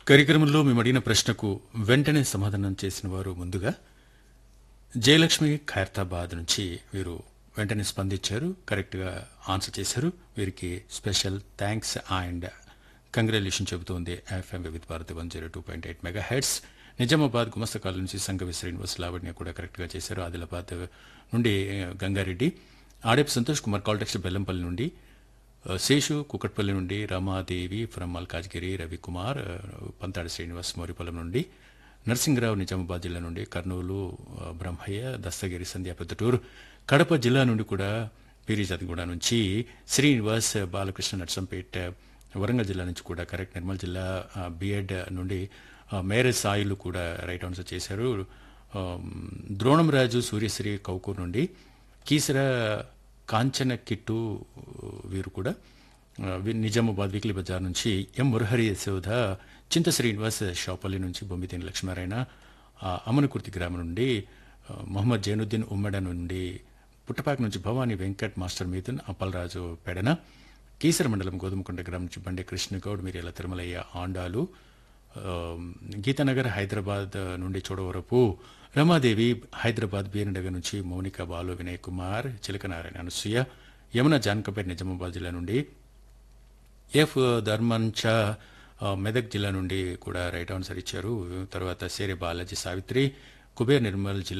కార్యక్రమంలో మేము అడిగిన ప్రశ్నకు వెంటనే సమాధానం చేసిన వారు ముందుగా జయలక్ష్మి ఖైరతాబాద్ నుంచి వీరు వెంటనే స్పందించారు కరెక్ట్ గా ఆన్సర్ చేశారు వీరికి స్పెషల్ థ్యాంక్స్ అండ్ కంగ్రాచులేషన్ చెబుతోంది FM with Bharati one zero two point eight megahertz Nizamabad గుమస్తకాల నుంచి సంఘవి శ్రీనివాస్ లావణ్య కూడా కరెక్ట్ గా చేశారు ఆదిలాబాద్ నుండి గంగారెడ్డి ఆడేపు సంతోష్ కుమార్ కాల్టెక్స్ బెల్లంపల్లి నుండి ఆ, శేషు కుకట్పల్లి నుండి రమాదేవి ఫ్రమ్ మల్కాజ్గిరి రవికుమార్ ఆ, పంతాడి శ్రీనివాస్ మోరిపల్లం నుండి నరసింగరావు నిజామాబాద్ జిల్లా నుండి కర్నూలు ఆ, బ్రహ్మయ్య దస్తగిరి సంధ్యా పెద్దటూరు కడప జిల్లా నుండి కూడా పీరిజాదిగూడ నుంచి శ్రీనివాస్ బాలకృష్ణ నర్సంపేట వరంగల్ జిల్లా నుంచి కూడా కరెక్ట్ నిర్మల్ జిల్లా బిఎడ్ నుండి ఆ, మేరే సాయిలు కూడా రైట్ ఆన్సర్ చేశారు ఆ, ద్రోణంరాజు సూర్యశ్రీ కౌకూర్ నుండి కీసర కాంచన కిట్టు వీరు కూడా ఆ, వి- నిజామాబాద్ వీక్లీ బజార్ నుంచి ఎం మురహరి యశోధ చింత శ్రీనివాస్ షాపల్లి నుంచి బొమ్మిదేని లక్ష్మారాయణ ఆ, అమనకుర్తి గ్రామం నుండి ఆ, మొహమ్మద్ జైనుద్దీన్ ఉమ్మడ నుండి పుట్టపాక నుంచి భవానీ వెంకట్ మాస్టర్ మీతున్ అప్పలరాజు పెడన కీసర మండలం గోధుమకొండ గ్రామం నుంచి బండే కృష్ణగౌడ్ మిర్యాల తిరుమలయ్య ఆండాలు ఆ, గీతానగర్ హైదరాబాద్ నుండి చూడవరపు రమాదేవి హైదరాబాద్ బీరనగర్ నుంచి మౌనిక బాలు వినయ్ కుమార్ చిలకనారాయణ అనసూయ యమున జానకపేట నిజామాబాద్ జిల్లా నుండి ఎఫ్ ధర్మంచ ఆ, మెదక్ జిల్లా నుండి కూడా రైట్ ఆన్సర్ ఇచ్చారు తర్వాత సేరే బాలాజీ సావిత్రి కుబేర్ నిర్మల్ జిల్లా